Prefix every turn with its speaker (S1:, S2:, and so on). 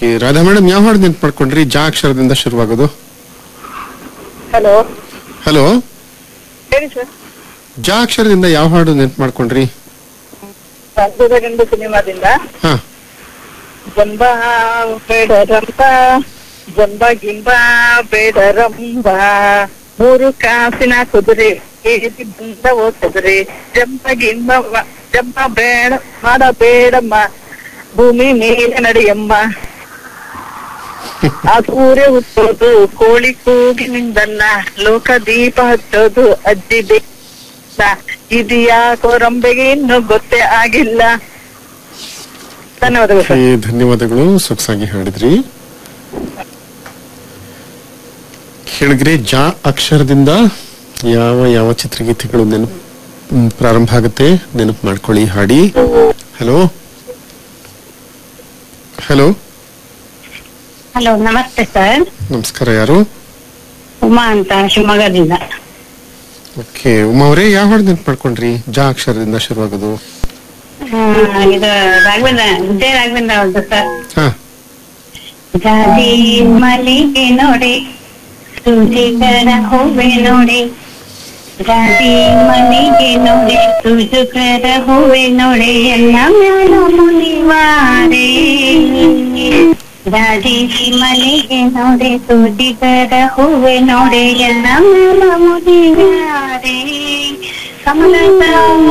S1: okay Radha madam ಯಾವ ಹಾಡು ನೆನ್ಪು ಮಾಡ್ಕೊಂಡ್ರಿ ಜಾ ಅಕ್ಷರದಿಂದ ಶುರುವಾಗೋದು
S2: ಹಲೋ
S1: ಹಲೋ
S2: ಹೇಳಿ ಸರ್
S1: ಜಾ ಅಕ್ಷರದಿಂದ ಯಾವ ಹಾಡು ನೆನ್ಪು ಮಾಡ್ಕೊಂಡ್ರಿ
S2: ಅದ್ಭುತ ಗಂಡು ಸಿನಿಮಾದಿಂದ
S1: ಹಾ
S2: ಜಂಬ ಬೇಡರಂಬ ಜಂಬ ಗಿಂಬ ಬೇಡರಂಬ ಮೂರು ಕಾಸಿನ ಕುದುರೆ ಏರಿ ಬಂದವೋ ಕುದುರೆ ಜಂಬ ಗಿಂಬ ವ- ಜಂಬ ಬೇಡ ಮಾಡ ಬೇಡಮ್ಮ ಭೂಮಿ ಮೇಲೆ ನಡೆಯಮ್ಮ ಆ ಸೂರ್ಯ ಹುಟ್ಟೋದು ಕೋಳಿ ಕೂಗಿನಿಂದಲ್ಲ ಲೋಕ ದೀಪ ಹಚ್ಚೋದು ಅಜ್ಜಿ ಬೇ ಇದು ಯಾಕೋ ರಂಬೆಗೆ ಇನ್ನೂ ಗೊತ್ತೇ ಆಗಿಲ್ಲ ಧನ್ಯವಾದಗಳು ಸರ್
S1: ಓಕೆ ಧನ್ಯವಾದಗಳು ಸೊಗಸಾಗಿ ಹಾಡಿದ್ರಿ ಕೇಳಿದ್ರೆ ಜಾ ಅಕ್ಷರದಿಂದ ಯಾವ ಯಾವ ಚಿತ್ರಗೀತೆಗಳು ನೆನಪು ಹ್ಮ್, ಪ್ರಾರಂಭ ಆಗುತ್ತೆ ನೆನಪು ಮಾಡ್ಕೊಳ್ಳಿ ಹಾಡಿ ಹಲೋ ಹಲೋ
S3: ಹಲೋ ನಮಸ್ತೆ ಸರ್
S1: ನಮಸ್ಕಾರ ಯಾರು
S3: ಉಮಾ ಅಂತ ಶಿವಮೊಗ್ಗದಿಂದ
S1: ಓಕೆ ಉಮಾ ಅವರೇ ಯಾವ ಹಾಡು ನೆನಪು ಮಾಡ್ಕೊಂಡ್ರಿ ಜಾ ಅಕ್ಷರದಿಂದ ಶುರುವಾಗೋದು
S3: ಆ, ಇದು ರಾಘವೇಂದ್ರ ವಿಜಯ ರಾಘವೇಂದ್ರ ಅವ್ರದ್ದು ಸರ್
S1: ಹಾ
S3: ಜಾತಿ ಮಲ್ಲಿಗೆ ನೋಡಿ ಸುಜಿಗರ ಹೂವೆ ನೋಡಿ ಜಾತಿ ಮಲ್ಲಿಗೆ ನೋಡಿ ಸುಜುಗರ ಹೂವೆ ನೋಡಿ ಎಲ್ಲ ಮ್ಯಾಲ ಮುನಿವಾರೆ ಜಾತಿ ಮಲ್ಲಿಗೆ ನೋಡಿ ಸುಜಿಗರ ಹೂವೆ ನೋಡಿ ಎಲ್ಲ ಮ್ಯಾಲ ಮುನಿವಾರೆ ಕಮಲದ